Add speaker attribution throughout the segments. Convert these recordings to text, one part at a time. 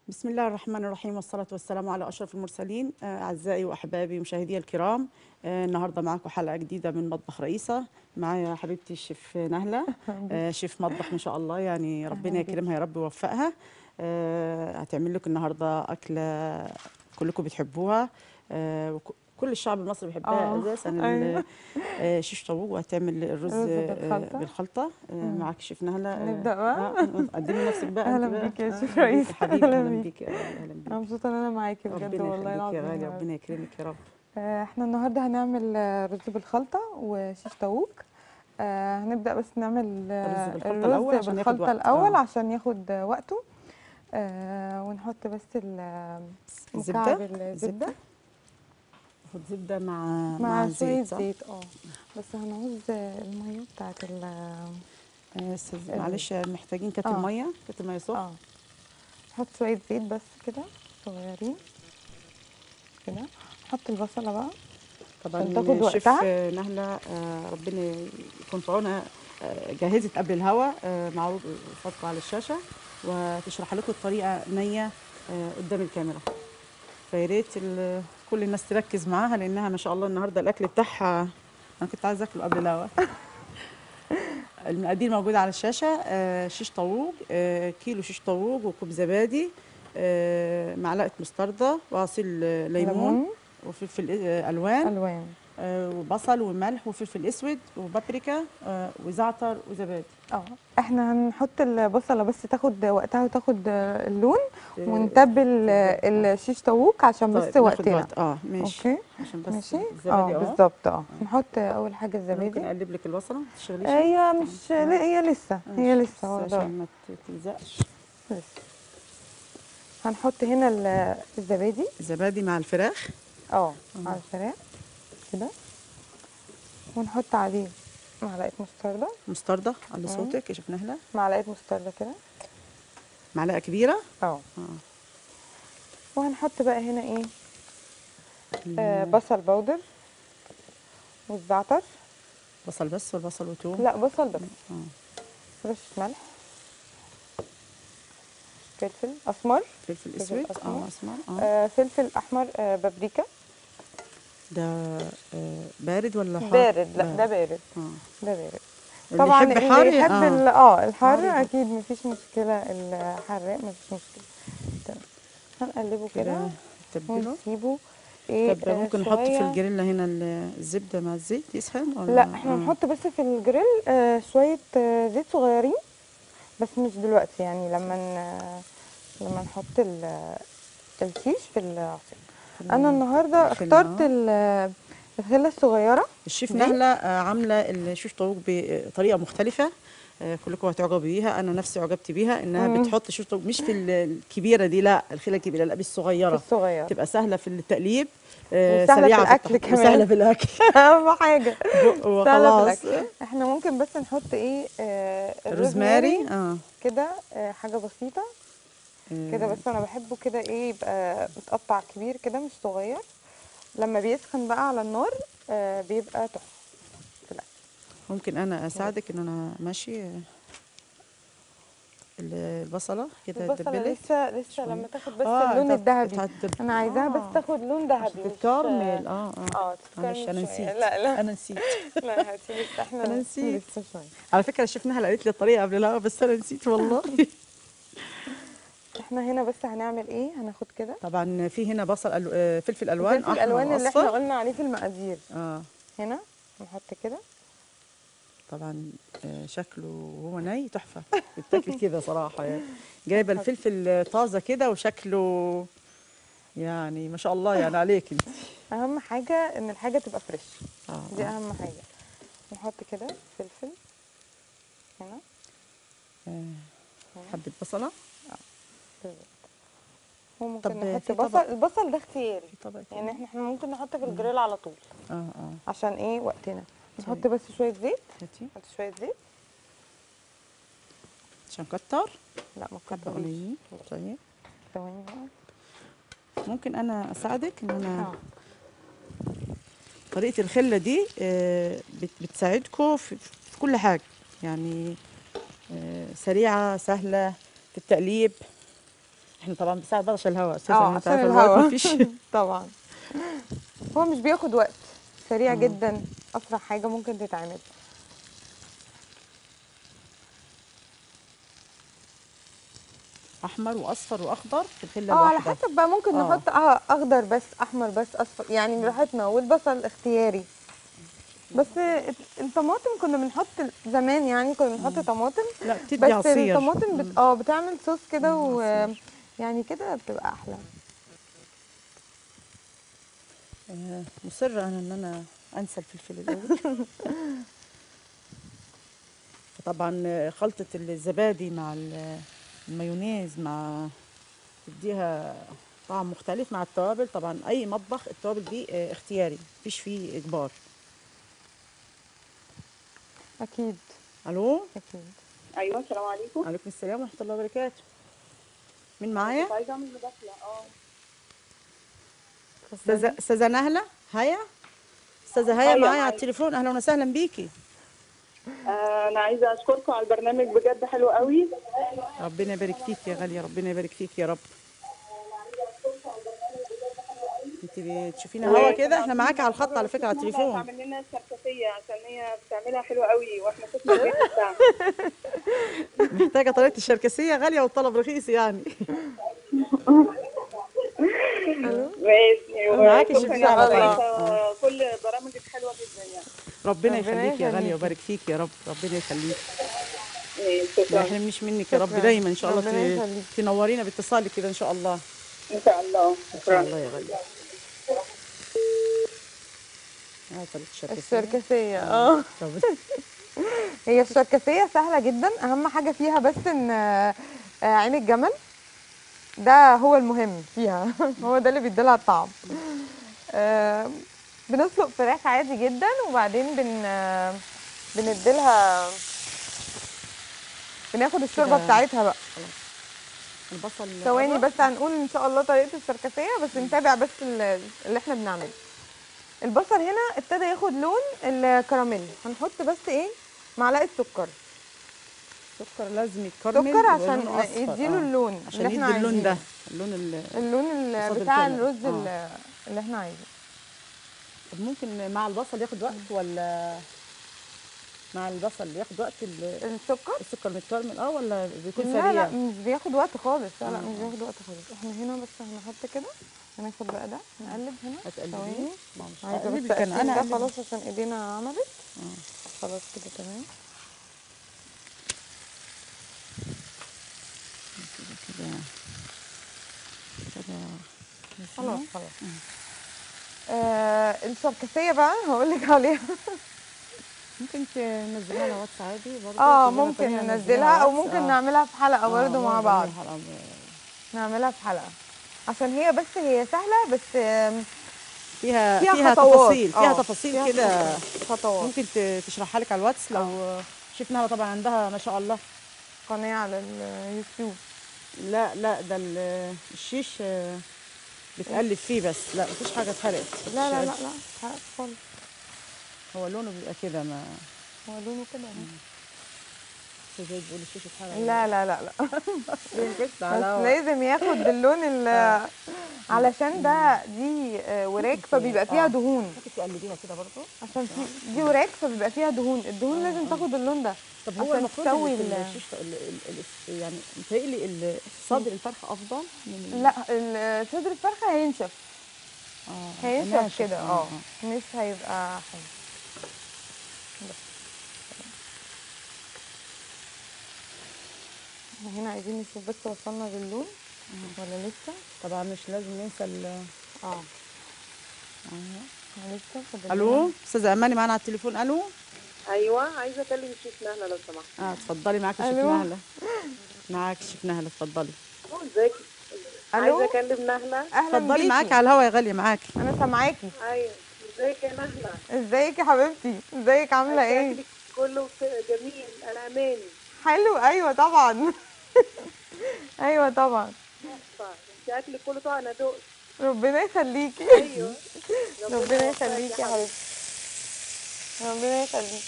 Speaker 1: بسم الله الرحمن الرحيم والصلاة والسلام على أشرف المرسلين آه، أعزائي وأحبابي مشاهدي الكرام آه، النهاردة معكم حلقة جديدة من مطبخ رئيسة معايا حبيبتي الشيف نهلة آه، شيف مطبخ ما شاء الله يعني ربنا
Speaker 2: أهلا بيك.
Speaker 1: يكرمها يا رب ويوفقها آه، هتعمل لكم النهاردة أكلة كلكم بتحبوها آه، وك- كل الشعب المصري بيحبها
Speaker 2: آه،
Speaker 1: اساسا ال-
Speaker 2: أيوة.
Speaker 1: آه، شيش طاووق وهتعمل الرز
Speaker 2: رز
Speaker 1: آه،
Speaker 2: بالخلطة.
Speaker 1: بالخلطه آه،
Speaker 2: مم.
Speaker 1: معاك شيف نهله آه،
Speaker 2: نبدأ بقى؟
Speaker 1: آه، قدمي نفسك بقى
Speaker 2: أهلا
Speaker 1: أنت بقى.
Speaker 2: بيك يا
Speaker 1: آه،
Speaker 2: شيف
Speaker 1: أهلا
Speaker 2: رئيس.
Speaker 1: بيك يا حبيبي
Speaker 2: أهلا
Speaker 1: اهلا
Speaker 2: بيك.
Speaker 1: بيك اهلا بيك
Speaker 2: انا مبسوطه ان انا معاكي بجد
Speaker 1: ربنا
Speaker 2: والله
Speaker 1: يخليك يا
Speaker 2: العظيم
Speaker 1: غالي
Speaker 2: يا رب.
Speaker 1: ربنا يكرمك يا رب
Speaker 2: آه، احنا النهارده هنعمل آه، رز بالخلطه وشيش طاووق آه، هنبدا بس نعمل آه،
Speaker 1: الرز بالخلطة الأول عشان ياخد
Speaker 2: بالخلطه
Speaker 1: وقت.
Speaker 2: الاول
Speaker 1: آه.
Speaker 2: عشان ياخد آه، وقته آه، ونحط بس ال-
Speaker 1: الزبدة
Speaker 2: مكعب الزبده
Speaker 1: خد زبده مع
Speaker 2: مع شويه
Speaker 1: زيت صح؟
Speaker 2: زيت اه بس هنعوز آه، الميه بتاعت ال
Speaker 1: آه، أستاذ- معلش محتاجين كاتل
Speaker 2: آه.
Speaker 1: ميه كاتل ميه سخن
Speaker 2: اه نحط شويه زيت بس كده صغيرين كده نحط البصله بقى
Speaker 1: طبعا
Speaker 2: عشان تاخد
Speaker 1: شيف
Speaker 2: وقتها.
Speaker 1: نهله آه، ربنا يكون في عونها آه، جهزت قبل الهوا آه، معروض فاتكم على الشاشه وتشرح لكم الطريقه نيه آه، قدام الكاميرا فيا ريت ال- كل الناس تركز معاها لانها ما شاء الله النهارده الاكل بتاعها انا كنت عايزه اكله قبل الهوا المقادير موجوده على الشاشه آه، شيش طاووق آه، كيلو شيش طاووق وكوب زبادي آه، معلقه مستردة وعصير آه، ليمون
Speaker 2: ليمون
Speaker 1: وفلفل آه، الوان
Speaker 2: الوان
Speaker 1: آه، وبصل وملح وفلفل اسود وبابريكا آه، وزعتر وزبادي
Speaker 2: اه احنا هنحط البصله بس تاخد وقتها وتاخد آه، اللون
Speaker 1: آه،
Speaker 2: ونتبل آه، الشيش طاووق عشان
Speaker 1: طيب،
Speaker 2: بس
Speaker 1: ناخد
Speaker 2: وقتنا
Speaker 1: وقت اه ماشي
Speaker 2: اوكي
Speaker 1: عشان بس
Speaker 2: ماشي اه
Speaker 1: الزبادي اه
Speaker 2: بالظبط اه نحط اول حاجه
Speaker 1: ممكن
Speaker 2: الزبادي
Speaker 1: اقلب لك البصله ما تشغليش
Speaker 2: هي مش لا هي لسه هي
Speaker 1: ماشي،
Speaker 2: لسه
Speaker 1: بس
Speaker 2: واخدة
Speaker 1: عشان ما ت- تلزقش
Speaker 2: لسه هنحط هنا ال- الزبادي
Speaker 1: زبادي مع الفراخ
Speaker 2: اه على الفراخ كده ونحط عليه معلقه مستردة
Speaker 1: مستردة على
Speaker 2: مم.
Speaker 1: صوتك شفنا لها
Speaker 2: معلقه مستردة كده
Speaker 1: معلقه كبيره
Speaker 2: اه
Speaker 1: اه
Speaker 2: وهنحط بقى هنا ايه آه بصل بودر والزعتر
Speaker 1: بصل بس والبصل وتوم
Speaker 2: لا بصل بس
Speaker 1: اه
Speaker 2: رشة ملح فلفل اسمر
Speaker 1: فلفل
Speaker 2: فلفل
Speaker 1: اسود
Speaker 2: أسمر.
Speaker 1: اه اسمر اه
Speaker 2: آه فلفل احمر آه بابريكا
Speaker 1: ده آه، بارد ولا حار
Speaker 2: بارد لا ده بارد
Speaker 1: اه
Speaker 2: ده بارد
Speaker 1: اللي
Speaker 2: طبعا
Speaker 1: يحب
Speaker 2: اللي
Speaker 1: حار
Speaker 2: يحب
Speaker 1: آه.
Speaker 2: ال- اه الحار
Speaker 1: حار يحط.
Speaker 2: اكيد مفيش مشكله الحراق مفيش مشكله تمام هنقلبه
Speaker 1: كده
Speaker 2: كده
Speaker 1: تبله
Speaker 2: ونسيبه ايه
Speaker 1: طب
Speaker 2: آه،
Speaker 1: ممكن نحط في
Speaker 2: شوية.
Speaker 1: الجريلا هنا ال- الزبده مع الزيت يسخن ولا
Speaker 2: لا احنا
Speaker 1: آه.
Speaker 2: نحط بس في الجريل آه شويه آه زيت صغيرين بس مش دلوقتي يعني لما ن- لما نحط ال- الشيش في العصير انا النهارده
Speaker 1: الخلة،
Speaker 2: اخترت
Speaker 1: آه.
Speaker 2: ال- الخله الصغيره
Speaker 1: الشيف
Speaker 2: دي؟
Speaker 1: نهله آه، عامله الشيش طاووق بطريقه مختلفه آه، كلكم هتعجبوا بيها انا نفسي عجبت بيها انها
Speaker 2: مم.
Speaker 1: بتحط شيش طاووق مش في ال- الكبيره دي لا الخيله الكبيره لا بالصغيره
Speaker 2: الصغيره
Speaker 1: تبقى سهله في التقليب آه،
Speaker 2: وسهلة في
Speaker 1: سريعة
Speaker 2: الأكل
Speaker 1: التحضير،
Speaker 2: كمان.
Speaker 1: وسهله في الاكل
Speaker 2: اهم حاجه سهله في
Speaker 1: وخلاص
Speaker 2: الاكل احنا ممكن بس نحط ايه آه
Speaker 1: روزماري اه
Speaker 2: كده آه حاجه بسيطه
Speaker 1: آه،
Speaker 2: كده بس انا بحبه كده ايه يبقى متقطع كبير كده مش صغير لما بيسخن بقى على النار آه بيبقى تحفه في الاكل
Speaker 1: ممكن انا اساعدك ان انا ماشي آه، ال- البصله كده
Speaker 2: البصله
Speaker 1: اتدبلت
Speaker 2: لسه لسه
Speaker 1: شوية.
Speaker 2: لما تاخد بس
Speaker 1: آه،
Speaker 2: اللون
Speaker 1: طب
Speaker 2: الذهبي
Speaker 1: تتدب-
Speaker 2: انا عايزاها
Speaker 1: آه،
Speaker 2: بس تاخد لون ذهبي
Speaker 1: عشان
Speaker 2: مش-
Speaker 1: تتكرمل اه اه
Speaker 2: اه
Speaker 1: معلش
Speaker 2: تتكرمل
Speaker 1: انا
Speaker 2: شوية.
Speaker 1: نسيت
Speaker 2: لا لا
Speaker 1: انا نسيت
Speaker 2: لا هاتي لسه احنا
Speaker 1: أنا نسيت.
Speaker 2: لسه شويه
Speaker 1: على فكره الشيف نهله قالت لي الطريقه قبل الهوا بس انا نسيت والله
Speaker 2: احنا هنا بس هنعمل ايه هناخد كده
Speaker 1: طبعا في هنا بصل ألو... آه، فلفل الوان
Speaker 2: الفلفل
Speaker 1: احمر
Speaker 2: الالوان اللي احنا
Speaker 1: واصفر
Speaker 2: قلنا عليه في المقادير
Speaker 1: اه
Speaker 2: هنا نحط كده
Speaker 1: طبعا آه، شكله وهو ني تحفه بيتاكل كده صراحه يعني جايبه الفلفل طازه كده وشكله يعني ما شاء الله يعني عليك انت
Speaker 2: اهم حاجه ان الحاجه تبقى فريش
Speaker 1: اه
Speaker 2: دي
Speaker 1: آه.
Speaker 2: اهم حاجه نحط كده فلفل هنا
Speaker 1: آه، حبه بصله
Speaker 2: بالظبط وممكن
Speaker 1: طب
Speaker 2: نحط
Speaker 1: في
Speaker 2: بصل
Speaker 1: طبق-
Speaker 2: البصل ده اختياري
Speaker 1: في طبق
Speaker 2: يعني
Speaker 1: يعني
Speaker 2: احنا احنا ممكن نحط في الجريل على طول
Speaker 1: اه اه
Speaker 2: عشان ايه وقتنا نحط
Speaker 1: طيب.
Speaker 2: بس شويه زيت
Speaker 1: هاتي
Speaker 2: نحط شويه زيت
Speaker 1: عشان كتر
Speaker 2: لا ما
Speaker 1: حبه
Speaker 2: تكتريش
Speaker 1: قليلين طيب
Speaker 2: ثواني بقى
Speaker 1: ممكن انا اساعدك ان انا
Speaker 2: اه
Speaker 1: طريقة الخلة دي آه، بت- بتساعدكم في, في كل حاجة يعني آه، سريعة سهلة في التقليب احنا طبعا بنساعد بعض عشان الهواء اساسا
Speaker 2: اه
Speaker 1: انت
Speaker 2: عشان
Speaker 1: عارفة الوقت
Speaker 2: الهوا
Speaker 1: مفيش
Speaker 2: طبعا هو مش بياخد وقت سريع
Speaker 1: آه.
Speaker 2: جدا اسرع حاجه ممكن تتعمل
Speaker 1: احمر واصفر واخضر في الحله
Speaker 2: اه على
Speaker 1: الواحده
Speaker 2: حسب بقى ممكن
Speaker 1: آه.
Speaker 2: نحط اه اخضر بس احمر بس اصفر يعني براحتنا والبصل اختياري بس الت- الطماطم كنا بنحط زمان يعني كنا بنحط طماطم
Speaker 1: لا بتدي
Speaker 2: بس
Speaker 1: عصير
Speaker 2: الطماطم بت... اه بتعمل صوص كده
Speaker 1: مم،
Speaker 2: و
Speaker 1: عصير.
Speaker 2: يعني كده بتبقى احلى
Speaker 1: آه، مصرة أنا إن أنا أنسى الفلفل الأول فطبعا آه، خلطة الزبادي مع ال- المايونيز مع تديها طعم مختلف مع التوابل طبعا أي مطبخ التوابل دي آه، اختياري مفيش فيه إجبار
Speaker 2: اكيد
Speaker 1: ألو
Speaker 2: اكيد
Speaker 3: ايوه السلام عليكم
Speaker 1: عليكم السلام ورحمة الله وبركاته مين معايا؟
Speaker 3: كنت عايزه اعمل مداخله اه
Speaker 1: أستاذة أستاذة نهلة هيا أستاذة هيا
Speaker 3: هيا
Speaker 1: معايا على
Speaker 3: معايا.
Speaker 1: التليفون أهلا وسهلا بيكي
Speaker 3: آه، انا عايزه اشكركم على البرنامج بجد حلو قوي
Speaker 1: ربنا يبارك فيك يا غالية ربنا يبارك فيك يا رب انت بتشوفينا هوا كده احنا معاكي على الخط على فكرة على التليفون
Speaker 3: تعمل لنا السركسيه عشان هي بتعملها حلوه قوي واحنا شفنا الفيديو بتاعها
Speaker 1: محتاجة طريقة الشركسية غالية والطلب رخيص يعني
Speaker 3: ماشي
Speaker 1: معاكي
Speaker 3: وشكراً
Speaker 1: شفتي على
Speaker 3: يا
Speaker 1: طول.
Speaker 3: ريت. كل برامجك حلوه جدا يعني
Speaker 1: ربنا
Speaker 2: ربنا
Speaker 1: يخليك يا غالية
Speaker 2: يخليكي.
Speaker 1: ويبارك فيك يا رب ربنا يخليك
Speaker 3: ماشي،
Speaker 1: ما
Speaker 3: شكرا
Speaker 1: يحرمنيش منك يا رب
Speaker 2: شكراً.
Speaker 1: دايما ان شاء الله
Speaker 2: ربنا
Speaker 1: ت-
Speaker 2: يخليك.
Speaker 1: تنورينا باتصالك كده ان شاء الله
Speaker 3: ان شاء الله
Speaker 1: ان شاء
Speaker 3: شكرا
Speaker 1: الله يا غالية اه طريقة الشركسية
Speaker 2: الشركسيه اه
Speaker 1: ربنا-
Speaker 2: هي الشركسيه سهله جدا اهم حاجه فيها بس ان آه، آه، عين الجمل ده هو المهم فيها هو ده اللي بيديلها الطعم آه، بنسلق فراخ عادي جدا وبعدين بن آه، بنديلها بناخد الشوربه
Speaker 1: كده.
Speaker 2: بتاعتها بقى
Speaker 1: البصل
Speaker 2: ثواني
Speaker 1: قرب.
Speaker 2: بس هنقول ان شاء الله طريقه الشركسيه بس نتابع بس ال- اللي احنا بنعمله البصل هنا ابتدى ياخد لون الكراميل هنحط بس ايه معلقه سكر
Speaker 1: سكر لازم يتكرمل
Speaker 2: سكر عشان
Speaker 1: ولونه أصفر.
Speaker 2: يديله
Speaker 1: آه.
Speaker 2: اللون
Speaker 1: عشان
Speaker 2: اللي
Speaker 1: يدي
Speaker 2: احنا
Speaker 1: اللون ده
Speaker 2: عايزينه.
Speaker 1: اللون ال...
Speaker 2: اللون ال-
Speaker 1: قصاد
Speaker 2: بتاع
Speaker 1: الكامل.
Speaker 2: الرز
Speaker 1: آه.
Speaker 2: ال- اللي احنا عايزينه
Speaker 1: طب ممكن مع البصل ياخد وقت ولا مع البصل ياخد وقت ال-
Speaker 2: السكر
Speaker 1: السكر متكرمل اه ولا بيكون
Speaker 2: لا
Speaker 1: سريع
Speaker 2: لا مش بياخد وقت خالص لا لا
Speaker 1: آه.
Speaker 2: مش بياخد وقت خالص احنا هنا بس هنحط كده هناخد بقى ده نقلب هنا
Speaker 1: هتقلبيه
Speaker 2: ثواني
Speaker 1: ما هو مش
Speaker 2: عايزه
Speaker 1: هقلب،
Speaker 2: بس
Speaker 1: كان
Speaker 2: انا
Speaker 1: انا
Speaker 2: ده
Speaker 1: أقلب.
Speaker 2: خلاص عشان ايدينا عملت
Speaker 1: آه.
Speaker 2: خلاص كده تمام
Speaker 1: كده كده
Speaker 2: خلاص خلاص آه الشركسيه بقى هقول لك عليها
Speaker 1: ممكن تنزلها على واتس عادي برضه
Speaker 2: اه
Speaker 1: تقولي لنا
Speaker 2: ممكن
Speaker 1: طريقة
Speaker 2: ننزلها او
Speaker 1: على واتس.
Speaker 2: ممكن
Speaker 1: آه.
Speaker 2: نعملها في حلقه
Speaker 1: آه،
Speaker 2: برضه مع
Speaker 1: نعملها
Speaker 2: بعض
Speaker 1: حلقة.
Speaker 2: نعملها في حلقه عشان هي بس هي سهله بس آم،
Speaker 1: فيها
Speaker 2: فيها
Speaker 1: فيها
Speaker 2: خطوات.
Speaker 1: تفاصيل فيها
Speaker 2: آه،
Speaker 1: تفاصيل
Speaker 2: فيها
Speaker 1: كده
Speaker 2: خطوات
Speaker 1: ممكن ت- تشرحها لك على الواتس لو شفناها طبعا عندها ما شاء الله
Speaker 2: قناه على اليوتيوب
Speaker 1: لا لا ده ال- الشيش آه، بتقلب فيه بس لا مفيش حاجه اتحرقت
Speaker 2: لا لا
Speaker 1: مفيش-
Speaker 2: لا لا حرق خالص
Speaker 1: هو لونه بيبقى كده ما
Speaker 2: هو لونه كده أهو.
Speaker 1: زي بيقول الشيش اتحرق
Speaker 2: لا لا لا لا
Speaker 1: بس
Speaker 2: بس لازم ياخد اللون ال علشان ده دي آه، وراك فبيبقى فيها
Speaker 1: آه.
Speaker 2: دهون
Speaker 1: ممكن تقلبيها كده برضه
Speaker 2: عشان في دي وراك فبيبقى فيها دهون الدهون لازم تاخد اللون ده
Speaker 1: طب هو
Speaker 2: عشان
Speaker 1: المفروض
Speaker 2: تسوي
Speaker 1: اللي في
Speaker 2: ال-
Speaker 1: الشيش ال- ال- ال- يعني متهيألي ال- صدر الفرخ افضل من ال-
Speaker 2: لا ال- صدر الفرخه هينشف
Speaker 1: اه
Speaker 2: هينشف
Speaker 1: ناشف.
Speaker 2: كده اه مش هيبقى حلو بس. احنا هنا عايزين نشوف بس وصلنا للون ولا لسه
Speaker 1: طبعا مش لازم ننسى ال-
Speaker 2: اه احنا لسه فاضل
Speaker 1: الو
Speaker 2: لنا-
Speaker 1: استاذه اماني معانا على التليفون الو
Speaker 3: ايوه عايزه اكلم الشيف نهله لو سمحت
Speaker 1: اه اتفضلي معاكي شيف
Speaker 2: ألو.
Speaker 1: نهله معاكي شيف نهله اتفضلي
Speaker 3: أوه، ازيك
Speaker 2: ألو؟
Speaker 3: عايزه اكلم نهله
Speaker 2: اهلا
Speaker 1: اتفضلي
Speaker 2: بيكي
Speaker 1: معاكي على الهوا يا غاليه معاكي
Speaker 2: انا سامعاكي
Speaker 3: ايوه ازيك يا نهله
Speaker 2: ازيك يا حبيبتي ازيك عامله ايه
Speaker 3: شكلك كله ف- جميل انا اماني
Speaker 2: حلو ايوه طبعا ايوه طبعا
Speaker 3: انت اكلك كله طبعا انا دقت
Speaker 2: ربنا يخليكي
Speaker 3: ايوه
Speaker 2: ربنا
Speaker 3: يوفقك
Speaker 2: يخليكي يا
Speaker 3: حبيبتي.
Speaker 2: حبيبتي ربنا يخليكي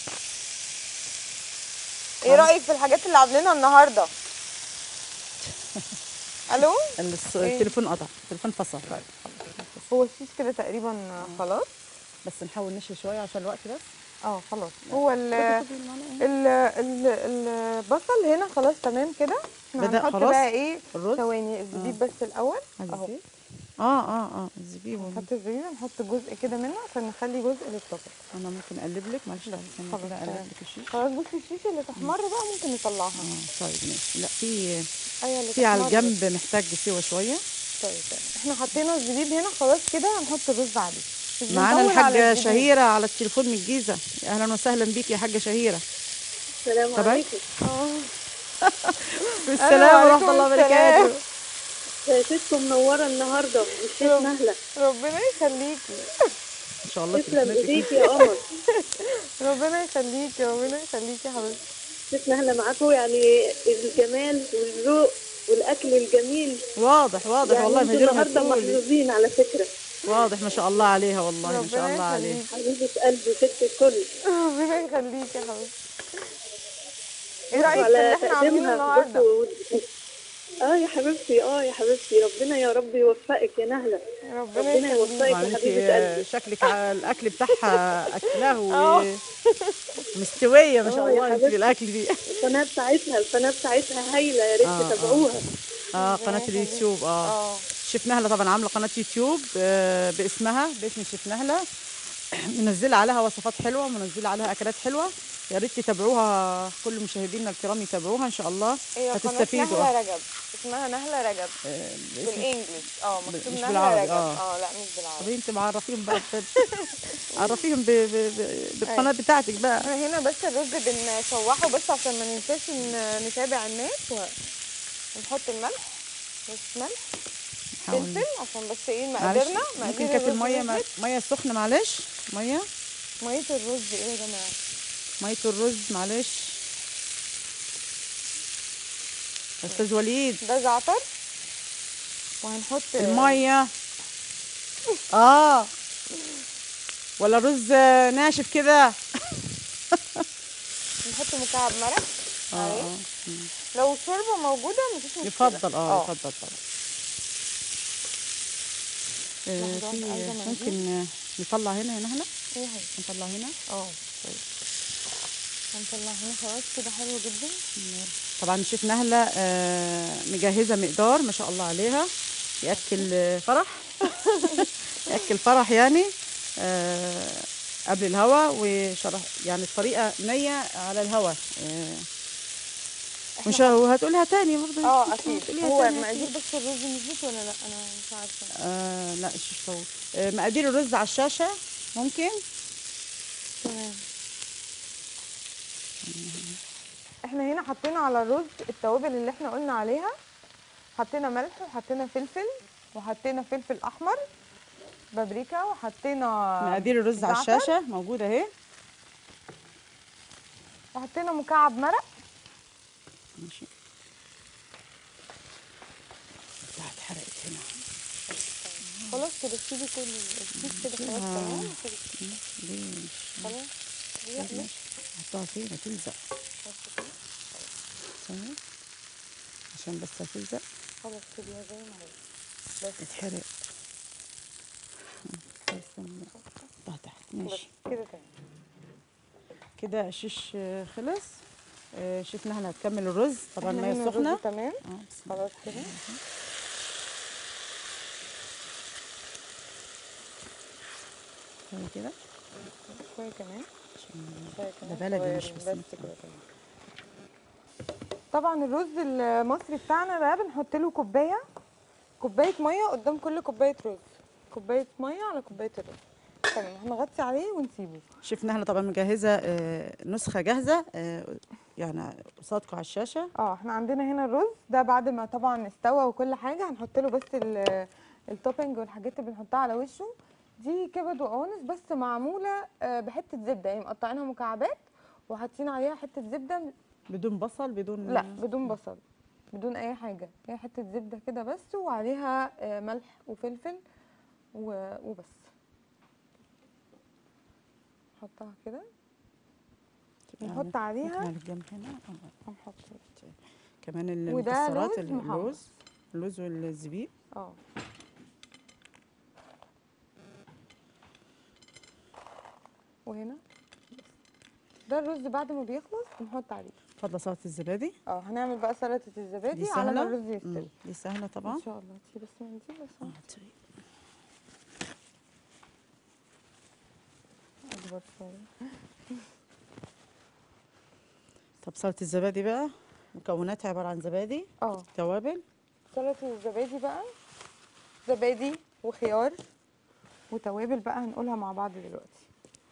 Speaker 2: ايه رايك في الحاجات اللي عاملينها النهارده الو
Speaker 1: الس-
Speaker 2: إيه؟
Speaker 1: التليفون قطع التليفون فصل
Speaker 2: هو الشيش كده تقريبا خلاص
Speaker 1: بس نحاول نشوي شويه عشان الوقت بس
Speaker 2: اه خلاص هو ال
Speaker 1: خدي- خدي المعلقة.
Speaker 2: ال ال البصل هنا خلاص تمام كده احنا
Speaker 1: بدأ
Speaker 2: هنحط
Speaker 1: خلاص
Speaker 2: بقى ايه
Speaker 1: الرز
Speaker 2: ثواني الزبيب بس الاول اهو
Speaker 1: الزبيب اه اه اه الزبيب وال-
Speaker 2: نحط الزبيب نحط جزء كده منه عشان نخلي جزء للطبق
Speaker 1: انا ممكن اقلب لك معلش لا استنى
Speaker 2: خلاص
Speaker 1: كده
Speaker 2: تمام.
Speaker 1: اقلب لك الشيش
Speaker 2: خلاص بصي الشيش اللي تحمر بقى ممكن نطلعها
Speaker 1: اه طيب ماشي لا في
Speaker 2: ايوه اللي
Speaker 1: في على
Speaker 2: تحمر
Speaker 1: الجنب محتاج سوا شويه
Speaker 2: طيب طيب. احنا حطينا الزبيب هنا خلاص كده هنحط الرز عليه مش
Speaker 1: معانا
Speaker 2: بنطول على
Speaker 1: الحاجه
Speaker 2: الزبيب.
Speaker 1: شهيره على التليفون من الجيزه يا اهلا وسهلا بيك يا حاجه شهيره
Speaker 3: السلام
Speaker 1: تبعي؟
Speaker 3: عليكم
Speaker 2: اه
Speaker 1: بالسلام
Speaker 2: وعليكم
Speaker 1: ورحمه الله
Speaker 2: السلام.
Speaker 1: وبركاته
Speaker 3: شايفتكم منوره النهارده والشيخ
Speaker 2: رب-
Speaker 3: نهله
Speaker 2: ربنا يخليكي
Speaker 1: ان شاء الله
Speaker 3: تسلم
Speaker 1: تليفوناتك
Speaker 3: ايديك يا قمر
Speaker 2: ربنا يخليكي ربنا يخليكي يا حبيبتي
Speaker 3: شيخ نهله معاكم يعني الجمال والذوق والاكل الجميل
Speaker 1: واضح واضح
Speaker 3: يعني
Speaker 1: والله من
Speaker 3: انتوا
Speaker 1: غير ما
Speaker 3: النهارده
Speaker 1: تقولي
Speaker 3: محظوظين على فكره
Speaker 1: واضح ما شاء الله عليها والله ما شاء
Speaker 2: ربنا
Speaker 1: الله عليها
Speaker 2: يخليك.
Speaker 3: حبيبه قلبي ست الكل
Speaker 2: ربنا يخليكي يا حبيبتي ايه رايك في
Speaker 3: على
Speaker 2: اللي احنا عاملينه
Speaker 3: تقديمها
Speaker 2: النهارده
Speaker 3: بصوا اه يا حبيبتي اه يا حبيبتي ربنا يا رب يوفقك يا نهله
Speaker 2: ربنا
Speaker 3: ربنا
Speaker 2: يخليك
Speaker 3: يوفقك يا
Speaker 1: معلش
Speaker 3: حبيبه
Speaker 1: آه،
Speaker 3: قلبي
Speaker 1: شكلك على الاكل بتاعها اكلاه
Speaker 2: آه.
Speaker 1: و- مستويه ما شاء
Speaker 3: آه، يا
Speaker 1: الله انت
Speaker 3: حبيبتي.
Speaker 1: الاكل دي
Speaker 3: القناه بتاعتها القناه بتاعتها هايله يا ريت
Speaker 1: آه، آه.
Speaker 3: تتابعوها
Speaker 1: اه قناه اليوتيوب اه
Speaker 2: اه
Speaker 1: شيف نهله طبعا عامله قناه يوتيوب آه، باسمها باسم شيف نهله منزله عليها وصفات حلوه منزله عليها اكلات حلوه يا ريت تتابعوها كل مشاهدينا الكرام يتابعوها ان شاء الله
Speaker 2: هي قناه
Speaker 1: هتستفيدوا
Speaker 2: نهله رجب اسمها نهله رجب
Speaker 1: آه، باسم-
Speaker 2: بالانجلش اه مكتوب
Speaker 1: مش
Speaker 2: نهله
Speaker 1: بالعربي،
Speaker 2: رجب
Speaker 1: آه.
Speaker 2: اه لا مش بالعربي
Speaker 1: طب انت معرفيهم بقى بجد. عرفيهم ب- ب- ب- بالقناه بتاعتك بقى
Speaker 2: احنا هنا بس الرز بنشوحه بس عشان ما ننساش ان نتابع الناس ونحط الملح بس ملح
Speaker 1: نحاول
Speaker 2: فلفل عشان بس ايه
Speaker 1: معلش
Speaker 2: مقاديرنا
Speaker 1: ممكن
Speaker 2: مقادير
Speaker 1: كانت
Speaker 2: الرز
Speaker 1: الميه
Speaker 2: نزلت.
Speaker 1: ميه سخنه معلش ميه
Speaker 2: ميه الرز ايه يا جماعه
Speaker 1: ميه الرز معلش استاذ وليد
Speaker 2: ده زعتر وهنحط
Speaker 1: الميه اه ولا رز ناشف كده
Speaker 2: نحط مكعب مرق
Speaker 1: اه
Speaker 2: عليه
Speaker 1: اه
Speaker 2: لو الشوربه موجوده مفيش مشكله
Speaker 1: يفضل اه يفضل طبعا آه،
Speaker 2: لحظة
Speaker 1: في
Speaker 2: واحدة، عايزة مناديل.
Speaker 1: ممكن آه، نطلع هنا يا نهله
Speaker 2: ايه هي
Speaker 1: نطلع هنا
Speaker 2: اه طيب هنطلع هنا خلاص كده حلو جدا
Speaker 1: طبعا شيف نهله آه، مجهزه مقدار ما شاء الله عليها ياكل آه، فرح ياكل فرح يعني آه، قبل الهوا وشرح يعني الطريقه نيه على الهوا آه، مش وهتقولها تاني برضه
Speaker 2: اه اكيد
Speaker 1: هتقوليها
Speaker 2: هو
Speaker 1: تاني
Speaker 2: مقادير
Speaker 1: أكيد.
Speaker 2: بس الرز نزلت ولا لا انا مش عارفه
Speaker 1: آه لا الشيف طول آه مقادير الرز على الشاشه ممكن
Speaker 2: تمام احنا هنا حطينا على الرز التوابل اللي احنا قلنا عليها حطينا ملح وحطينا فلفل وحطينا فلفل احمر بابريكا وحطينا
Speaker 1: مقادير الرز على
Speaker 2: زعتر
Speaker 1: الشاشه موجوده اهي
Speaker 2: وحطينا مكعب مرق
Speaker 1: ماشي لا اتحرقت هنا
Speaker 2: خلاص كده سيبي كل الكيس كده خلاص
Speaker 1: آه.
Speaker 2: تمام سيبي
Speaker 1: ليه مش
Speaker 2: خلاص لا لا
Speaker 1: حطها فين هتلزق ثانية عشان بس هتلزق
Speaker 2: خلاص سيبيها زي ما هي بس
Speaker 1: تتحرق استنى حطها تحت
Speaker 2: بس
Speaker 1: ماشي
Speaker 2: كده تمام
Speaker 1: كده الشيش آه، خلص آه، شيف نهله هتكمل الرز طبعا
Speaker 2: احنا
Speaker 1: ميه
Speaker 2: هنا الرز
Speaker 1: سخنه
Speaker 2: تمام
Speaker 1: اه بسم الله.
Speaker 2: خلاص كده
Speaker 1: شوية كده
Speaker 2: شويه كمان
Speaker 1: عشان
Speaker 2: شويه
Speaker 1: ده
Speaker 2: كمان
Speaker 1: بلدي مش
Speaker 2: صغيرين،
Speaker 1: بس
Speaker 2: بس كده تمام طبعا الرز المصري بتاعنا ده بنحط له كوبايه كوبايه ميه قدام كل كوبايه رز كوبايه ميه على كوبايه الرز تمام هنغطي عليه ونسيبه
Speaker 1: شيف نهله طبعا مجهزه آه، نسخه جاهزه آه، يعني قصادكم على الشاشه
Speaker 2: اه احنا عندنا هنا الرز ده بعد ما طبعا استوى وكل حاجه هنحط له بس ال- التوبنج والحاجات اللي بنحطها على وشه دي كبد وقوانص بس معموله آه، بحته زبده يعني مقطعينها مكعبات وحاطين عليها حته زبده
Speaker 1: بدون بصل بدون
Speaker 2: لا بدون بصل بدون اي حاجه هي حته زبده كده بس وعليها آه، ملح وفلفل و- وبس نحطها كده نحط عليها
Speaker 1: ممكن على الجنب هنا آه.
Speaker 2: هنحط
Speaker 1: كمان
Speaker 2: وده
Speaker 1: المكسرات
Speaker 2: لوز
Speaker 1: اللوز
Speaker 2: محمص.
Speaker 1: اللوز والزبيب
Speaker 2: اه وهنا ده الرز بعد ما بيخلص بنحط عليه
Speaker 1: فضل سلطه الزبادي
Speaker 2: اه هنعمل بقى سلطه الزبادي
Speaker 1: دي
Speaker 2: على ما
Speaker 1: سهله
Speaker 2: الرز
Speaker 1: مم،
Speaker 2: يستوي
Speaker 1: دي سهله طبعا
Speaker 2: ان شاء الله تي بس منديل بس
Speaker 1: آه، طيب.
Speaker 2: اكبر شويه
Speaker 1: طب سلطه الزبادي بقى مكوناتها عباره عن زبادي
Speaker 2: اه
Speaker 1: توابل
Speaker 2: سلطه الزبادي بقى زبادي وخيار وتوابل بقى هنقولها مع بعض دلوقتي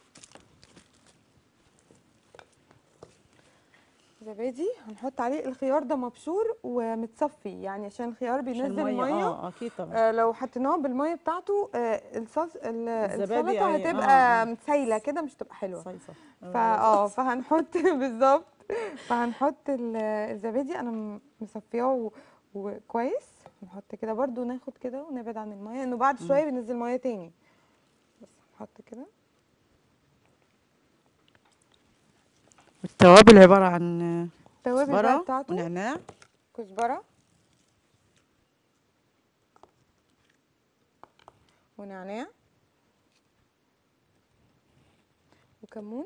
Speaker 2: زبادي هنحط عليه الخيار ده مبشور ومتصفي يعني عشان الخيار
Speaker 1: عشان
Speaker 2: بينزل ميه
Speaker 1: اه اكيد طبعا
Speaker 2: آه لو حطيناه بالميه بتاعته آه الصوص ال-
Speaker 1: الزبادي
Speaker 2: السلطه
Speaker 1: يعني-
Speaker 2: هتبقى
Speaker 1: آه، آه.
Speaker 2: سايله كده مش تبقى حلوه
Speaker 1: صيصه
Speaker 2: فا اه فهنحط بالظبط فهنحط ال- الزبادي انا م- مصفياه و- وكويس نحط كده برضو ناخد كده ونبعد عن الميه انه بعد شويه بينزل ميه تاني بس هنحط كده
Speaker 1: التوابل عباره عن
Speaker 2: التوابل بقى
Speaker 1: كزبره
Speaker 2: بتاعته
Speaker 1: ونعناع
Speaker 2: كزبره ونعناع وكمون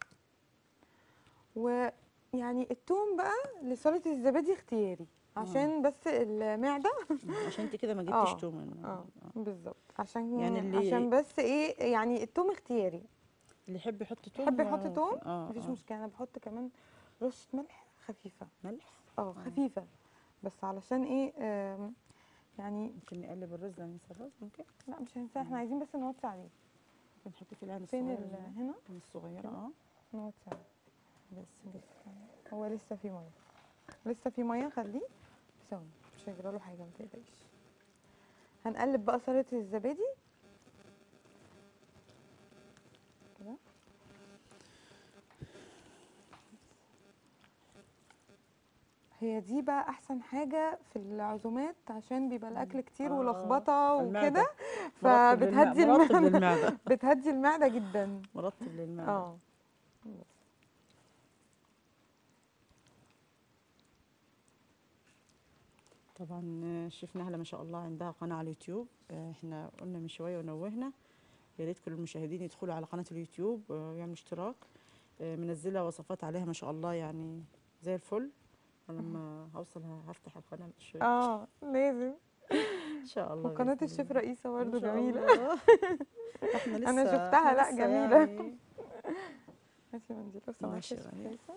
Speaker 2: ويعني التوم بقى لسلطه الزبادي اختياري عشان بس المعده
Speaker 1: عشان انت كده ما
Speaker 2: آه،
Speaker 1: جبتش توم
Speaker 2: اه بالظبط عشان
Speaker 1: يعني
Speaker 2: يعني
Speaker 1: اللي-
Speaker 2: عشان بس ايه يعني التوم اختياري
Speaker 1: اللي يحب يحط توم
Speaker 2: تحب يحط
Speaker 1: آه،
Speaker 2: توم
Speaker 1: اه
Speaker 2: مفيش
Speaker 1: آه.
Speaker 2: مشكله انا بحط كمان رشه ملح خفيفه
Speaker 1: ملح
Speaker 2: اه خفيفه بس علشان ايه آم، يعني
Speaker 1: ممكن نقلب الرز ده ننسى الرز ممكن
Speaker 2: لا مش هنساه احنا عايزين بس نوطي عليه
Speaker 1: ممكن نحط فيه العين
Speaker 2: فين
Speaker 1: الصغيره
Speaker 2: ال-
Speaker 1: دي.
Speaker 2: هنا
Speaker 1: العين الصغيره اه
Speaker 2: نوطي عليه بس بس هو لسه في ميه لسه في ميه خليه ثواني مش هيجرى له حاجه ما تقلقيش هنقلب بقى سلطه الزبادي كده هي دي بقى احسن حاجه في العزومات عشان بيبقى الاكل كتير
Speaker 1: آه،
Speaker 2: ولخبطه
Speaker 1: المعدة.
Speaker 2: وكده
Speaker 1: مرطب للمع-
Speaker 2: فبتهدي
Speaker 1: مرطب
Speaker 2: المعده
Speaker 1: للمعده
Speaker 2: بتهدي المعده جدا
Speaker 1: مرطب للمعده
Speaker 2: اه
Speaker 1: طبعا آه، شيف نهله ما شاء الله عندها قناه على اليوتيوب آه، احنا قلنا من شويه ونوهنا يا ريت كل المشاهدين يدخلوا على قناه اليوتيوب آه، ويعملوا اشتراك آه، منزله وصفات عليها ما شاء الله يعني زي الفل ولما اوصل ه- هفتح القناه شويه
Speaker 2: اه لازم
Speaker 1: ان شاء الله
Speaker 2: وقناه
Speaker 1: بإذن
Speaker 2: الشيف
Speaker 1: الله.
Speaker 2: رئيسه
Speaker 1: إن
Speaker 2: برضه
Speaker 1: شاء
Speaker 2: جميله
Speaker 1: الله. احنا لسه
Speaker 2: أنا شفتها،
Speaker 1: إحنا
Speaker 2: لا،
Speaker 1: لسه
Speaker 2: جميلة.
Speaker 1: يعني
Speaker 2: ماشي منديل لو سمحت
Speaker 1: ماشي
Speaker 2: يا شيف
Speaker 1: غالية.
Speaker 2: رئيسة.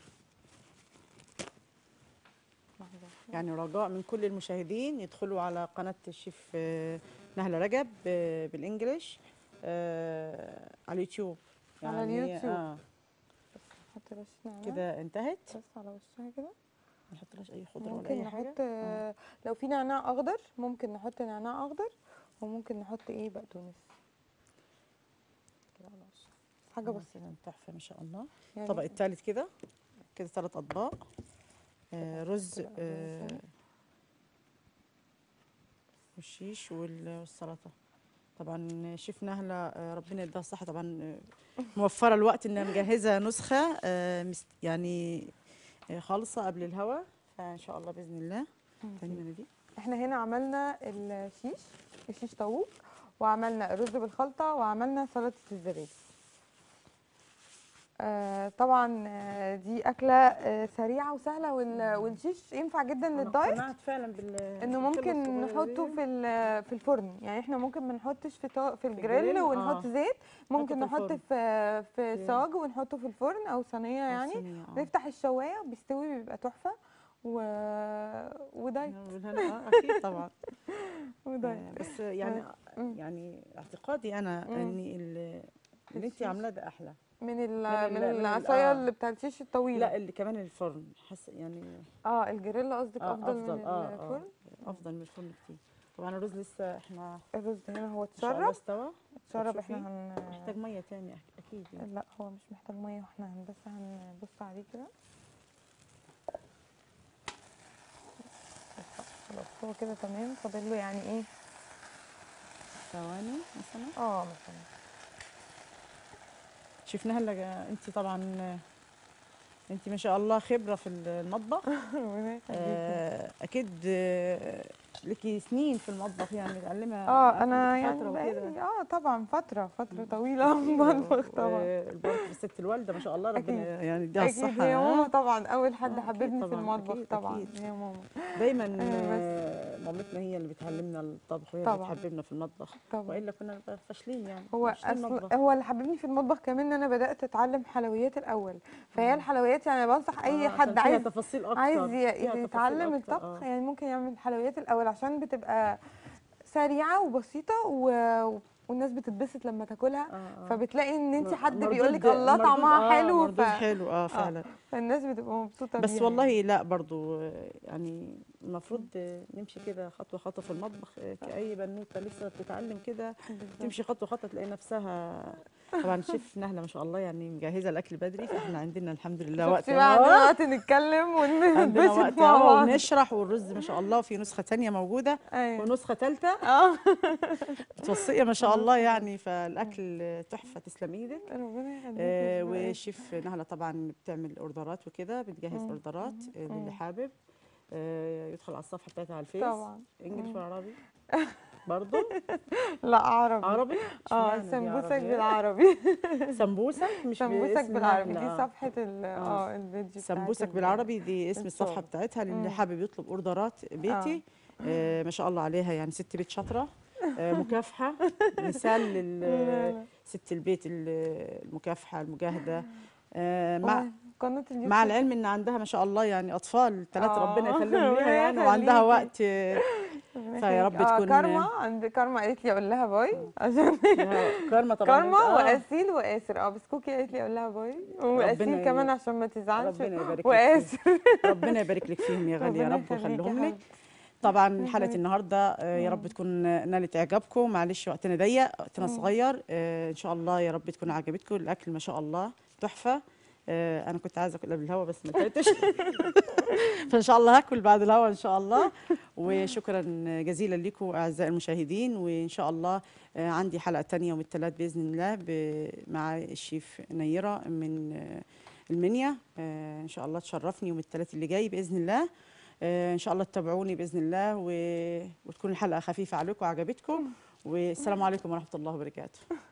Speaker 2: لحظة.
Speaker 1: يعني رجاء من كل المشاهدين يدخلوا على قناة الشيف آه، نهلة رجب آه، بالإنجليش آه، على اليوتيوب
Speaker 2: على
Speaker 1: يعني
Speaker 2: اليوتيوب.
Speaker 1: آه
Speaker 2: نحط رشة نعناع
Speaker 1: كده انتهت
Speaker 2: بس على وشها كده
Speaker 1: ما نحطلهاش أي خضرة ولا
Speaker 2: ممكن
Speaker 1: أي حاجة
Speaker 2: نحط آه، لو في نعناع اخضر ممكن نحط نعناع اخضر وممكن نحط ايه بقدونس كده على وشها حاجة بسيطة
Speaker 1: مثلا تحفة ما شاء الله
Speaker 2: يعني
Speaker 1: الطبق الثالث كده كده ثلاث أطباق آه، رز
Speaker 2: كده
Speaker 1: آه،
Speaker 2: أهو.
Speaker 1: والشيش وال- والسلطة طبعا شيف نهلة آه، ربنا يديها الصحة طبعا آه، موفرة الوقت إنها مجهزة نسخة آه، مست- يعني آه، خالصة قبل الهوا فإن شاء الله بإذن الله تاني من دي
Speaker 2: احنا هنا عملنا الشيش الشيش طاووق وعملنا الرز بالخلطة وعملنا سلطة الزبادي آه طبعا آه، دي أكلة آه سريعة وسهلة وال- والشيش ينفع جدا
Speaker 1: أنا
Speaker 2: للدايت
Speaker 1: اقتنعت فعلا بال
Speaker 2: انه
Speaker 1: بالكلمة
Speaker 2: ممكن
Speaker 1: الصغيرة
Speaker 2: نحطه
Speaker 1: دي.
Speaker 2: في ال- في الفرن يعني احنا ممكن ما نحطش في طا- في الجريل
Speaker 1: الجريل،
Speaker 2: ونحط
Speaker 1: آه.
Speaker 2: زيت ممكن
Speaker 1: في
Speaker 2: نحط
Speaker 1: الفرن.
Speaker 2: في في
Speaker 1: في-
Speaker 2: صاج ونحطه في الفرن او صينيه
Speaker 1: أو
Speaker 2: يعني
Speaker 1: صينية، آه.
Speaker 2: نفتح الشوايه وبيستوي بيبقى تحفه و ودايت
Speaker 1: بالهنا، آه، أكيد طبعا
Speaker 2: ودايت
Speaker 1: آه، بس يعني
Speaker 2: مم.
Speaker 1: يعني اعتقادي أنا
Speaker 2: مم.
Speaker 1: إن ال- اللي أنت
Speaker 2: الشيش.
Speaker 1: عاملاه ده أحلى
Speaker 2: من ال
Speaker 1: ال-
Speaker 2: من
Speaker 1: من ال-
Speaker 2: العصايه
Speaker 1: آه.
Speaker 2: اللي بتاع الشيش الطويله
Speaker 1: لا اللي كمان الفرن حاسه يعني
Speaker 2: اه الجريل قصدك
Speaker 1: آه،
Speaker 2: افضل,
Speaker 1: افضل
Speaker 2: من
Speaker 1: اه اه
Speaker 2: الفرن
Speaker 1: افضل من الفرن كتير طبعا الرز لسه احنا
Speaker 2: الرز هنا هو
Speaker 1: ان شاء الله
Speaker 2: اتشرب
Speaker 1: استوى
Speaker 2: اتشرب
Speaker 1: شوفي.
Speaker 2: احنا هن
Speaker 1: محتاج ميه تاني أك- اكيد يعني.
Speaker 2: لا هو مش محتاج ميه واحنا هن- بس هنبص عليه كده خلاص هو كده تمام فاضل له يعني ايه
Speaker 1: ثواني مثلا
Speaker 2: اه مثلا
Speaker 1: شفناها هلا انت طبعا انت ما شاء الله خبره في المطبخ
Speaker 2: ربنا يخليكي.
Speaker 1: آه، اكيد آه، لكي سنين في المطبخ يعني متعلمه
Speaker 2: اه
Speaker 1: أكل
Speaker 2: انا
Speaker 1: فترة
Speaker 2: يعني
Speaker 1: وكده.
Speaker 2: بقالي اه طبعا فتره فتره طويله في المطبخ طبعا
Speaker 1: برضه ست الوالده ما شاء الله
Speaker 2: أكيد.
Speaker 1: ربنا يعني يديها
Speaker 2: اكيد
Speaker 1: الصحه
Speaker 2: هي
Speaker 1: ها؟
Speaker 2: ماما طبعا اول حد
Speaker 1: آه، أكيد
Speaker 2: حببني في
Speaker 1: طبعاً،
Speaker 2: المطبخ
Speaker 1: أكيد،
Speaker 2: طبعا
Speaker 1: أكيد.
Speaker 2: هي ماما
Speaker 1: دايما
Speaker 2: بس.
Speaker 1: آه، مامتنا هي اللي بتعلمنا الطبخ وهي اللي
Speaker 2: طبعاً.
Speaker 1: بتحببنا في المطبخ
Speaker 2: طبعا
Speaker 1: والا كنا نبقى فاشلين يعني
Speaker 2: هو
Speaker 1: فاشلين
Speaker 2: اصل
Speaker 1: مطبخ.
Speaker 2: هو اللي حببني في المطبخ كمان ان انا بدات اتعلم حلويات الاول فهي الحلويات يعني أنا بنصح اي
Speaker 1: آه،
Speaker 2: حد
Speaker 1: عشان فيها
Speaker 2: عايز
Speaker 1: تفاصيل اكتر
Speaker 2: عايز ي-
Speaker 1: فيها تفاصيل
Speaker 2: يتعلم
Speaker 1: أكتر،
Speaker 2: الطبخ
Speaker 1: آه.
Speaker 2: يعني ممكن يعمل حلويات الاول عشان بتبقى سريعه وبسيطه و... والناس بتتبسط لما تاكلها
Speaker 1: آه، آه.
Speaker 2: فبتلاقي ان انت حد
Speaker 1: مردود-
Speaker 2: بيقول لك الله
Speaker 1: مردود-
Speaker 2: طعمها
Speaker 1: آه،
Speaker 2: حلو
Speaker 1: مردود
Speaker 2: ف...
Speaker 1: حلو اه فعلا
Speaker 2: فالناس بتبقى مبسوطه
Speaker 1: بس
Speaker 2: بيها
Speaker 1: والله لا برضو آه، يعني المفروض آه، نمشي كده خطوه خطوه في المطبخ آه، كأي بنوته لسه بتتعلم كده
Speaker 2: يعني.
Speaker 1: تمشي خطوه خطوه تلاقي نفسها طبعا شيف نهله ما شاء الله يعني مجهزه الاكل بدري فاحنا عندنا الحمد لله وقت
Speaker 2: شفتي بقى
Speaker 1: أهو.
Speaker 2: عندنا وقت نتكلم
Speaker 1: عندنا
Speaker 2: ونتبسط
Speaker 1: وقت
Speaker 2: مع
Speaker 1: اهو
Speaker 2: بعض
Speaker 1: ونشرح والرز ما شاء الله وفي نسخه تانية موجوده
Speaker 2: ايوه
Speaker 1: ونسخه ثالثه
Speaker 2: اه
Speaker 1: متوصيه ما شاء الله يعني فالاكل تحفه تسلم ايدك
Speaker 2: ربنا يخليكي
Speaker 1: آه،
Speaker 2: شكراً.
Speaker 1: وشيف نهله طبعا بتعمل اوردرات وكده بتجهز
Speaker 2: مم.
Speaker 1: اوردرات آه،
Speaker 2: مم.
Speaker 1: للي حابب آه، يدخل على الصفحه بتاعتها على الفيس
Speaker 2: طبعا
Speaker 1: انجلش
Speaker 2: مم.
Speaker 1: ولا عربي برضه
Speaker 2: لا عربي
Speaker 1: عربي
Speaker 2: اه
Speaker 1: اشمعنى دي
Speaker 2: سمبوسك
Speaker 1: عربي؟
Speaker 2: بالعربي
Speaker 1: سمبوسك مش
Speaker 2: سمبوسك
Speaker 1: باسم
Speaker 2: بالعربي
Speaker 1: نهلة.
Speaker 2: دي صفحة ال اه الفيديو بتاعت
Speaker 1: سمبوسك
Speaker 2: ال-
Speaker 1: بالعربي دي اسم الصفحه
Speaker 2: الصور.
Speaker 1: بتاعتها
Speaker 2: مم.
Speaker 1: للي حابب يطلب اوردرات بيتي آه ما شاء الله عليها يعني ست بيت شاطره آه مكافحه مثال
Speaker 2: لا،
Speaker 1: لل
Speaker 2: لا.
Speaker 1: ست البيت ال- المكافحه المجاهده آه مع
Speaker 2: آه، قناة اليوتيوب
Speaker 1: مع العلم ان عندها ما شاء الله يعني اطفال ثلاثه
Speaker 2: آه،
Speaker 1: ربنا يخليهم
Speaker 2: ربنا
Speaker 1: ليها يعني وعندها
Speaker 2: يخليكي.
Speaker 1: وقت آه،
Speaker 2: ربنا
Speaker 1: فيا
Speaker 2: يخليك.
Speaker 1: رب
Speaker 2: آه
Speaker 1: تكون-
Speaker 2: كارما عند كارما قالت لي اقول لها باي عشان
Speaker 1: كارما طبعا
Speaker 2: كارما
Speaker 1: آه،
Speaker 2: واسيل واسر اه بس كوكي قالت لي اقول لها باي واسيل
Speaker 1: ي-
Speaker 2: كمان عشان ما تزعلش
Speaker 1: ربنا يبارك لك
Speaker 2: واسر
Speaker 1: ربنا يبارك لك فيهم يا غاليه يا
Speaker 2: ربنا
Speaker 1: رب
Speaker 2: يخليكي
Speaker 1: ويخليهم
Speaker 2: يا
Speaker 1: لك
Speaker 2: حبيبتي.
Speaker 1: طبعا حلقه
Speaker 2: يخليك.
Speaker 1: النهارده آه، يا رب تكون نالت اعجابكم معلش وقتنا ضيق وقتنا صغير آه، ان شاء الله يا رب تكون عجبتكم الاكل ما شاء الله تحفه آه، انا كنت عايزه اكل قبل الهوا بس ما لقيتش فان شاء الله هاكل بعد الهوا ان شاء الله وشكرا جزيلا لكم اعزائي المشاهدين وان شاء الله آه، عندي حلقه تانية يوم الثلاث باذن الله ب- مع الشيف نيره من آه، المنيا آه، ان شاء الله تشرفني يوم الثلاث اللي جاي باذن الله آه، ان شاء الله تتابعوني باذن الله و... وتكون الحلقه خفيفه عليكم وعجبتكم والسلام عليكم ورحمه الله وبركاته